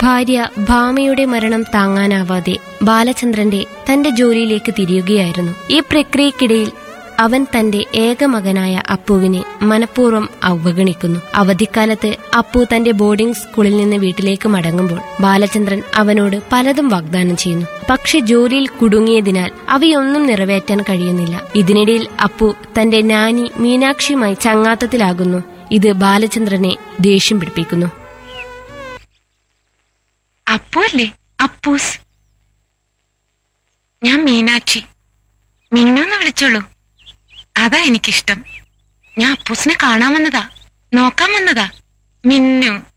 ഭാര്യ ഭാമയുടെ മരണം താങ്ങാനാവാതെ ബാലചന്ദ്രന്റെ തന്റെ ജോലിയിലേക്ക് തിരിയുകയായിരുന്നു ഈ പ്രക്രിയക്കിടയിൽ അവൻ തന്റെ ഏക മകനായ അപ്പുവിനെ മനഃപൂർവ്വം അവഗണിക്കുന്നു അവധിക്കാലത്ത് അപ്പു തന്റെ ബോർഡിംഗ് സ്കൂളിൽ നിന്ന് വീട്ടിലേക്ക് മടങ്ങുമ്പോൾ ബാലചന്ദ്രൻ അവനോട് പലതും വാഗ്ദാനം ചെയ്യുന്നു പക്ഷെ ജോലിയിൽ കുടുങ്ങിയതിനാൽ അവയൊന്നും നിറവേറ്റാൻ കഴിയുന്നില്ല ഇതിനിടയിൽ അപ്പു തന്റെ നാനി മീനാക്ഷിയുമായി ചങ്ങാത്തത്തിലാകുന്നു ഇത് ബാലചന്ദ്രനെ ദേഷ്യം പിടിപ്പിക്കുന്നു അപ്പു അല്ലേ അപ്പൂസ് ഞാൻ മീനാക്ഷി മിന്നൂന്ന് വിളിച്ചോളൂ അതാ എനിക്കിഷ്ടം ഞാൻ അപ്പൂസിനെ കാണാൻ വന്നതാ നോക്കാൻ വന്നതാ മിന്നു